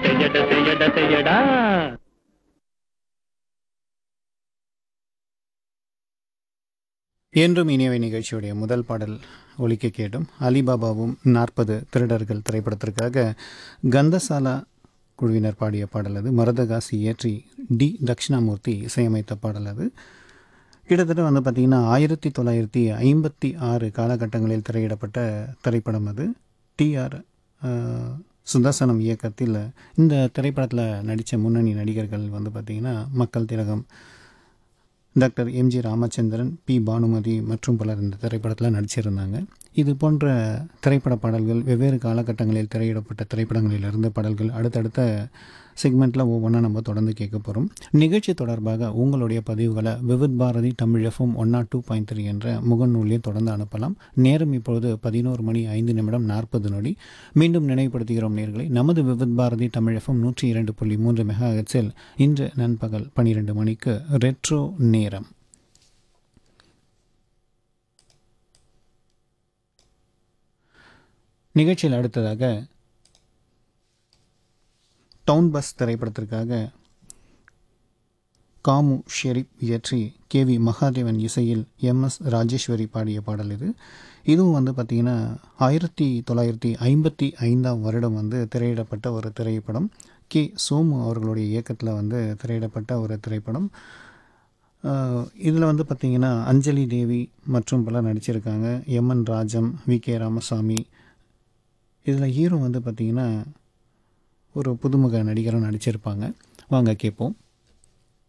செய்யடா செய்யடா செய்யடா என்றும் இனியவை நிகழ்ச்சியுடைய முதல் பாடல் ஒலிக்க கேட்டும் அலிபாபாவும் நாற்பது திருடர்கள் திரைப்படத்திற்காக கந்தசாலா குழுவினர் பாடிய பாடல் அது மரதகாசி இயற்றி டி தட்சிணாமூர்த்தி இசையமைத்த பாடல் அது கிட்டத்தட்ட வந்து பார்த்திங்கன்னா ஆயிரத்தி தொள்ளாயிரத்தி ஐம்பத்தி ஆறு காலகட்டங்களில் திரையிடப்பட்ட திரைப்படம் அது டிஆர் சுதர்சனம் இயக்கத்தில் இந்த திரைப்படத்தில் நடித்த முன்னணி நடிகர்கள் வந்து பார்த்திங்கன்னா மக்கள் திலகம் டாக்டர் எம்ஜி ராமச்சந்திரன் பி பானுமதி மற்றும் பலர் இந்த திரைப்படத்தில் நடிச்சிருந்தாங்க இது போன்ற திரைப்பட பாடல்கள் வெவ்வேறு காலகட்டங்களில் திரையிடப்பட்ட திரைப்படங்களிலிருந்து பாடல்கள் அடுத்தடுத்த செக்மெண்ட்டில் ஒவ்வொன்றா நம்ம தொடர்ந்து கேட்க போகிறோம் நிகழ்ச்சி தொடர்பாக உங்களுடைய பதிவுகளை Vividh Bharati Tamil FM one naught two point three என்ற முகநூலில் தொடர்ந்து அனுப்பலாம் நேரம் இப்பொழுது பதினோரு மணி ஐந்து நிமிடம் நாற்பது நொடி மீண்டும் நினைவுபடுத்துகிறோம் நேர்களை நமது விவித் பாரதி தமிழ் எஃப்எம் நூற்றி இரண்டு புள்ளி மூன்று மெகா ஹெட்ஸில் இன்று நண்பகல் பன்னிரெண்டு மணிக்கு ரெட்ரோ நேரம் நிகழ்ச்சியில் அடுத்ததாக டவுன் பஸ் திரைப்படத்திற்காக காமு ஷெரீப் இயற்றி கே வி மகாதேவன் இசையில் எம் எஸ் ராஜேஸ்வரி பாடிய பாடல் இது இதுவும் வந்து பார்த்திங்கன்னா ஆயிரத்தி தொள்ளாயிரத்தி ஐம்பத்தி ஐந்தாம் வருடம் வந்து திரையிடப்பட்ட ஒரு திரைப்படம் கே சோமு அவர்களுடைய இயக்கத்தில் வந்து திரையிடப்பட்ட ஒரு திரைப்படம் இதில் வந்து பார்த்திங்கன்னா அஞ்சலி தேவி மற்றும் பலர் நடிச்சிருக்காங்க M N Rajam V K Ramasamy இதில் ஹீரோ வந்து பார்த்திங்கன்னா ஒரு புதுமுக நடிகரும் நடிச்சிருப்பாங்க வாங்க கேட்போம்